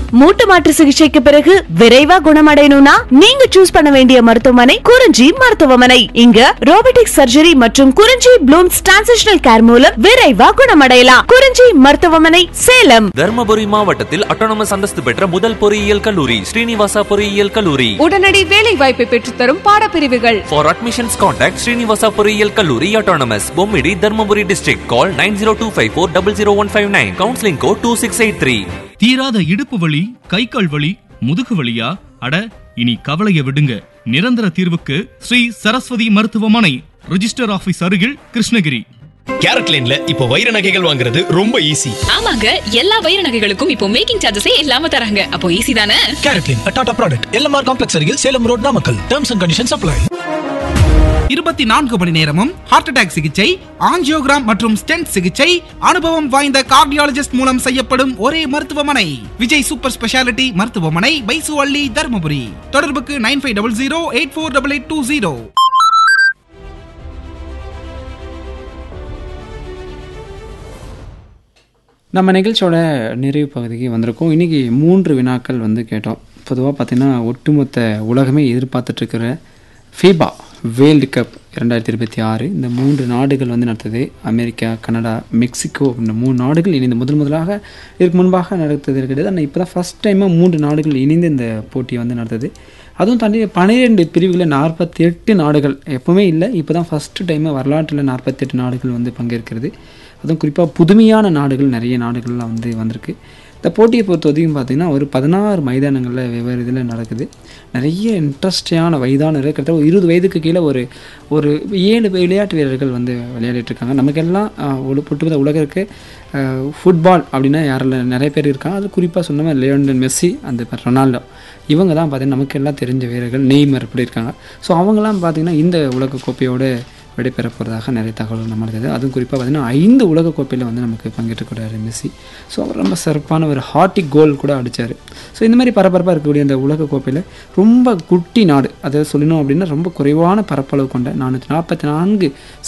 மூட்டு மாற்று சிகிச்சைக்கு பிறகு விரைவா குணமடையணும்னா நீங்க சூஸ் பண்ண வேண்டிய மருத்துவமனை குறிஞ்சி மருத்துவமனை இங்க ரோபோட்டிக் சர்ஜரி மற்றும் குறிஞ்சி ப்ளூம்ஸ் டிரான்சிஷனல் கேர் மூலம் விரைவா குணமடையலாம் குறிஞ்சி மருத்துவமனை சேலம் தர்மபுரி மாவட்டத்தில் அட்டானமஸ் அந்தஸ்து பெற்ற முதல் பொறியியல் கல்லூரி ஸ்ரீனிவாசா பொறியியல் கல்லூரி உடனடி வேலை வாய்ப்பை பெற்றுத்தரும் பாடப்பிரிவுகள் For admissions, contact Srinivasa பொறியியல் கல்லூரி autonomous Bommidi Dharmapuri district. Call 90254-00159. Counseling code 2683. தீராத இடுப்பு வலி கை கால் வலி முதுகு வலியா அட இனி கவலைய விடுங்க நிரந்தர தீர்வுக்கு ஸ்ரீ சரஸ்வதி மருத்துவமனை ரிஜிஸ்டர் ஆபீஸ் அருகில் கிருஷ்ணகிரி கேரட் லைன்ல இப்போ வைர நகைகள் வாங்குறது ரொம்ப ஈஸி ஆமாங்க எல்லா வைர நகைகளுக்கும் இப்போ மேக்கிங் சார்ஜஸே இல்லாம தராங்க அப்போ ஈஸி தானே carat lane Tata product LMR complex அருகில் Salem road Namakkal terms and conditions apply இருபத்தி நான்கு மணி நேரமும் ஹார்ட் அட்டாக் சிகிச்சை ஆஞ்சியோகிராம் மற்றும் ஸ்டென்ட் சிகிச்சை அனுபவம் வாய்ந்த கார்டியாலஜிஸ்ட் மூலம் செய்யப்படும் ஒரே மருத்துவமனை விஜய் சூப்பர் ஸ்பெஷாலிட்டி மருத்துவமனை பைசு அள்ளி தருமபுரி தொடர்புக்கு nine five double zero eight four double eight two zero நம்ம நிகழ்ச்சியோட நிறைவு பகுதிக்கு வந்திருக்கோம் இன்றைக்கி மூன்று வினாக்கள் வந்து கேட்டோம் பொதுவாக பார்த்திங்கன்னா ஒட்டுமொத்த உலகமே எதிர்பார்த்துட்ருக்கிற ஃபீபா வேர்ல்டு கப் இரண்டாயிரத்தி இருபத்தி ஆறு இந்த மூன்று நாடுகள் வந்து நடத்துது அமெரிக்கா கனடா மெக்சிகோ இந்த மூணு நாடுகள் இணைந்து முதல் முதலாக இதுக்கு முன்பாக நடத்துவது கிடையாது ஆனால் இப்போ தான் ஃபஸ்ட் டைமாக மூன்று நாடுகள் இணைந்து இந்த போட்டியை வந்து நடத்துது அதுவும் தாண்டி பன்னிரெண்டு பிரிவுகளில் நாற்பத்தி எட்டு நாடுகள் எப்பவுமே இல்லை இப்போ தான் ஃபஸ்ட்டு டைமாக வரலாற்றில் நாற்பத்தெட்டு நாடுகள் வந்து பங்கேற்கிறது அதுவும் குறிப்பாக புதுமையான நாடுகள் நிறைய நாடுகள்லாம் வந்து வந்திருக்கு இந்த போட்டியை பொறுத்த வரைக்கும் பார்த்திங்கன்னா ஒரு பதினாறு மைதானங்களில் வெவ்வேறு இதில் நடக்குது நிறைய இன்ட்ரெஸ்டியான வயதான கிட்டத்தட்ட ஒரு இருபது வயதுக்கு கீழே ஒரு ஒரு ஏழு விளையாட்டு வீரர்கள் வந்து விளையாடிட்டு இருக்காங்க நமக்கெல்லாம் ஆஹ், ஒரு ஒட்டுமொத்த உலகிற்கு ஃபுட்பால் அப்படின்னா யாரில் நிறைய பேர் இருக்காங்க அது குறிப்பாக சொன்ன லியோண்டல் மெஸ்ஸி அந்த ரொனால்டோ இவங்க தான் பார்த்தீங்கன்னா நமக்கு எல்லாம் தெரிஞ்ச வீரர்கள் நெய்மர் இப்படி இருக்காங்க ஸோ அவங்கெல்லாம் பார்த்திங்கன்னா இந்த உலகக்கோப்பையோட விடைபெற போகிறதாக நிறைய தகவல்கள் நம்மளுக்கு இருக்குது அதுவும் குறிப்பாக பார்த்தீங்கன்னா ஐந்து உலகக்கோப்பையில் வந்து நமக்கு பங்கேற்றக்கூடாது மெஸ்ஸி ஸோ அவர் ரொம்ப சிறப்பான ஒரு ஹார்ட்டி கோல் கூட அடித்தார் ஸோ இந்த மாதிரி பரபரப்பாக இருக்கக்கூடிய அந்த உலகக்கோப்பையில் ரொம்ப குட்டி நாடு அதை சொல்லணும் அப்படின்னா ரொம்ப குறைவான பரப்பளவு கொண்ட நானூற்றி நாற்பத்தி நான்கு